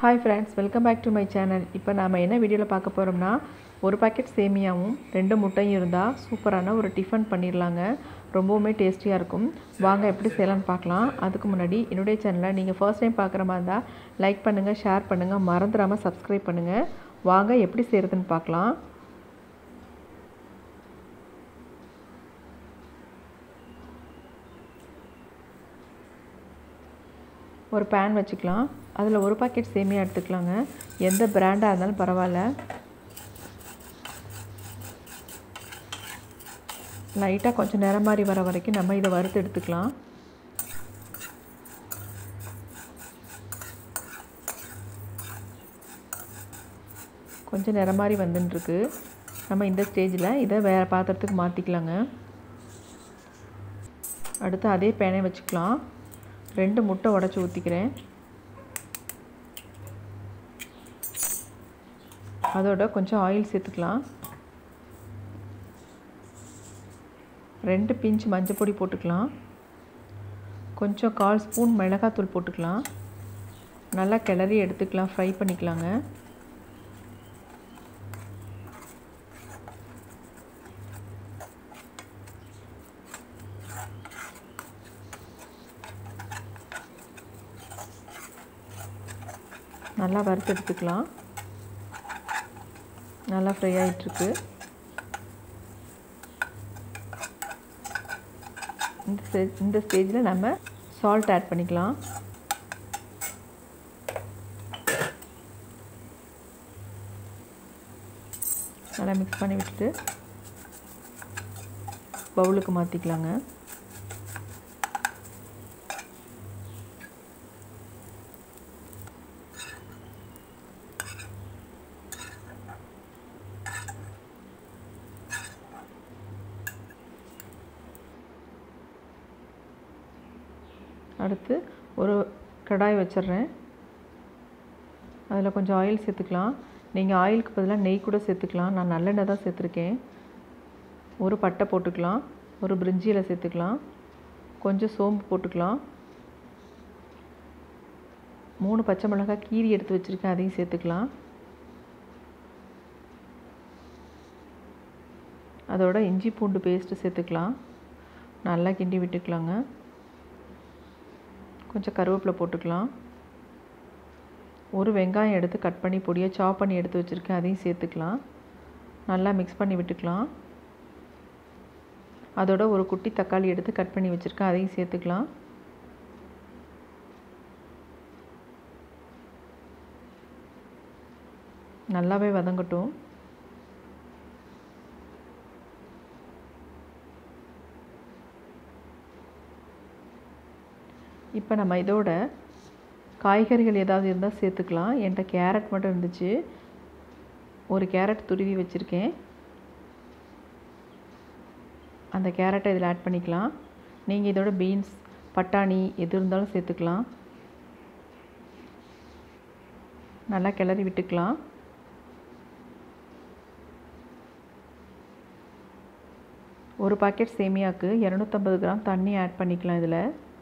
hi friends welcome back to my channel இப்போ நாம் என்ன வீடியோவில் பார்க்க போகிறோம்னா ஒரு பாக்கெட் சேமியாவும் ரெண்டு முட்டையும் இருந்தால் சூப்பரான ஒரு டிஃபன் பண்ணிடலாங்க ரொம்பவுமே டேஸ்டியாக இருக்கும் வாங்க எப்படி செய்யலாம்னு பார்க்கலாம் அதுக்கு முன்னாடி என்னுடைய சேனலை நீங்கள் ஃபர்ஸ்ட் டைம் பார்க்குற மாதிரி இருந்தால் லைக் பண்ணுங்கள் ஷேர் பண்ணுங்கள் மறந்துடாமல் சப்ஸ்கிரைப் பண்ணுங்கள் வாங்க எப்படி செய்கிறதுன்னு பார்க்கலாம் ஒரு பேன் வச்சுக்கலாம் அதில் ஒரு பாக்கெட் சேமியா எடுத்துக்கலாங்க எந்த பிராண்டாக இருந்தாலும் பரவாயில்ல லைட்டாக கொஞ்சம் நிறம் மாதிரி வர வரைக்கும் நம்ம இதை வறுத்து எடுத்துக்கலாம் கொஞ்சம் நிறம் மாதிரி வந்துட்டுருக்கு நம்ம இந்த ஸ்டேஜில் இதை வேறு பாத்திரத்துக்கு மாற்றிக்கலாங்க அடுத்து அதே பேனை வச்சுக்கலாம் ரெண்டு முட்டை உடச்சி ஊற்றிக்கிறேன் அதோட கொஞ்சம் ஆயில் சேர்த்துக்கலாம் ரெண்டு பிஞ்ச் மஞ்சள் பொடி போட்டுக்கலாம் கொஞ்சம் கால் ஸ்பூன் மிளகாத்தூள் போட்டுக்கலாம் நல்லா கிளறி எடுத்துக்கலாம் ஃப்ரை பண்ணிக்கலாங்க நல்லா வறுத்து எடுத்துக்கலாம் நல்லா ஃப்ரை ஆகிட்டுருக்கு இந்த ஸ்டே இந்த ஸ்டேஜில் நம்ம சால்ட் ஆட் பண்ணிக்கலாம் நல்லா மிக்ஸ் பண்ணி விட்டுட்டு பவுலுக்கு மாற்றிக்கலாங்க அடுத்து ஒரு கடாய் வச்சிட்றேன் அதில் கொஞ்சம் ஆயில் சேர்த்துக்கலாம் நீங்கள் ஆயிலுக்கு பதிலாக நெய் கூட சேர்த்துக்கலாம் நான் நல்லெண்ணெய் தான் சேர்த்துருக்கேன் ஒரு பட்டை போட்டுக்கலாம் ஒரு பிரிஞ்சியில் சேர்த்துக்கலாம் கொஞ்சம் சோம்பு போட்டுக்கலாம் மூணு பச்சை மிளகாய் கீரி எடுத்து வச்சுருக்கேன் அதையும் சேர்த்துக்கலாம் அதோட இஞ்சி பூண்டு பேஸ்ட்டு சேர்த்துக்கலாம் நல்லா கிண்டி விட்டுக்கலாங்க கொஞ்சம் கருவேப்பிலை போட்டுக்கலாம் ஒரு வெங்காயம் எடுத்து கட் பண்ணி பொடியாக சாப் பண்ணி எடுத்து வச்சுருக்கேன் அதையும் சேர்த்துக்கலாம் நல்லா மிக்ஸ் பண்ணி விட்டுக்கலாம் அதோட ஒரு குட்டி தக்காளி எடுத்து கட் பண்ணி வச்சுருக்கேன் அதையும் சேர்த்துக்கலாம் நல்லாவே வதங்கட்டும் இப்போ நம்ம இதோட காய்கறிகள் ஏதாவது இருந்தால் சேர்த்துக்கலாம் என்கிட்ட கேரட் மட்டும் இருந்துச்சு ஒரு கேரட் துருவி வச்சுருக்கேன் அந்த கேரட்டை இதில் ஆட் பண்ணிக்கலாம் நீங்கள் இதோட பீன்ஸ் பட்டாணி எது இருந்தாலும் சேர்த்துக்கலாம் நல்லா கிளறி விட்டுக்கலாம் ஒரு பாக்கெட் சேமியாவுக்கு இரநூத்தம்பது கிராம் தண்ணி ஆட் பண்ணிக்கலாம் இதில்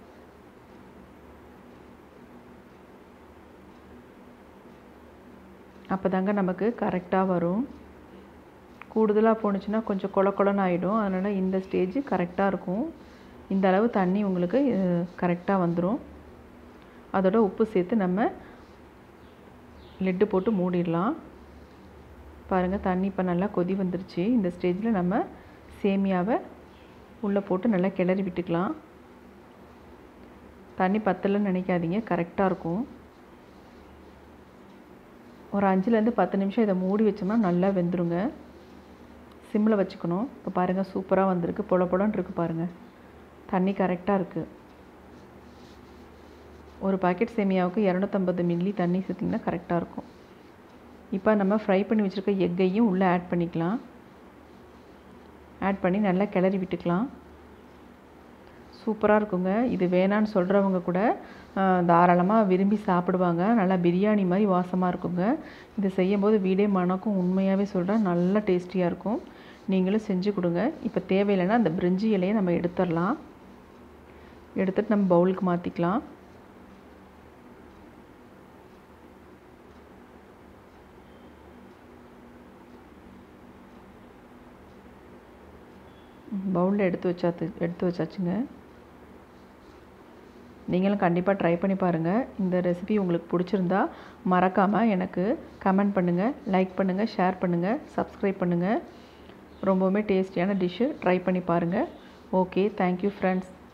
அப்போ தாங்க நமக்கு கரெக்டாக வரும் கூடுதலாக போணுச்சுன்னா கொஞ்சம் கொல கொலன்னு ஆகிடும் அதனால் இந்த ஸ்டேஜ் கரெக்டாக இருக்கும் இந்த அளவு தண்ணி உங்களுக்கு கரெக்டாக வந்துடும் அதோட உப்பு சேர்த்து நம்ம லெட்டு போட்டு மூடிடலாம் பாருங்கள் தண்ணி இப்போ நல்லா கொதி வந்துருச்சு இந்த ஸ்டேஜில் நம்ம சேமியாவை உள்ளே போட்டு நல்லா கிளறி விட்டுக்கலாம் தண்ணி பத்தலைன்னு நினைக்காதீங்க கரெக்டாக இருக்கும் ஒரு அஞ்சுலேருந்து பத்து நிமிஷம் இதை மூடி வச்சோம்னா நல்லா வெந்துருங்க சிம்மில் வச்சுக்கணும் இப்போ பாருங்கள் சூப்பராக வந்திருக்கு பொல பொலன்னு இருக்குது பாருங்கள் தண்ணி கரெக்டாக இருக்குது ஒரு பாக்கெட் சேமியாவுக்கு இரநூத்தம்பது மில்லி தண்ணி சேர்த்திங்கன்னா கரெக்டாக இருக்கும் இப்போ நம்ம ஃப்ரை பண்ணி வச்சுருக்க எக்கையும் உள்ளே ஆட் பண்ணிக்கலாம் ஆட் பண்ணி நல்லா கிளறி விட்டுக்கலாம் சூப்பராக இருக்குங்க இது வேணான்னு சொல்கிறவங்க கூட தாராளமாக விரும்பி சாப்பிடுவாங்க நல்லா பிரியாணி மாதிரி வாசமாக இருக்குங்க இது செய்யும்போது வீடே மணக்கும் உண்மையாகவே சொல்கிறேன் நல்லா டேஸ்டியாக இருக்கும் நீங்களும் செஞ்சு கொடுங்க இப்போ தேவையில்லைன்னா அந்த பிரிஞ்சி இலையை நம்ம எடுத்துடலாம் எடுத்துகிட்டு நம்ம பவுலுக்கு மாற்றிக்கலாம் பவுலில் எடுத்து வச்சாத்து எடுத்து வச்சாச்சுங்க நீங்களும் கண்டிப்பாக ட்ரை பண்ணி பாருங்கள் இந்த ரெசிபி உங்களுக்கு பிடிச்சிருந்தா மறக்காமல் எனக்கு கமெண்ட் பண்ணுங்கள் லைக் பண்ணுங்கள் ஷேர் பண்ணுங்கள் சப்ஸ்கிரைப் பண்ணுங்கள் ரொம்பவுமே டேஸ்டியான டிஷ்ஷு ட்ரை பண்ணி பாருங்கள் ஓகே தேங்க்யூ ஃப்ரெண்ட்ஸ்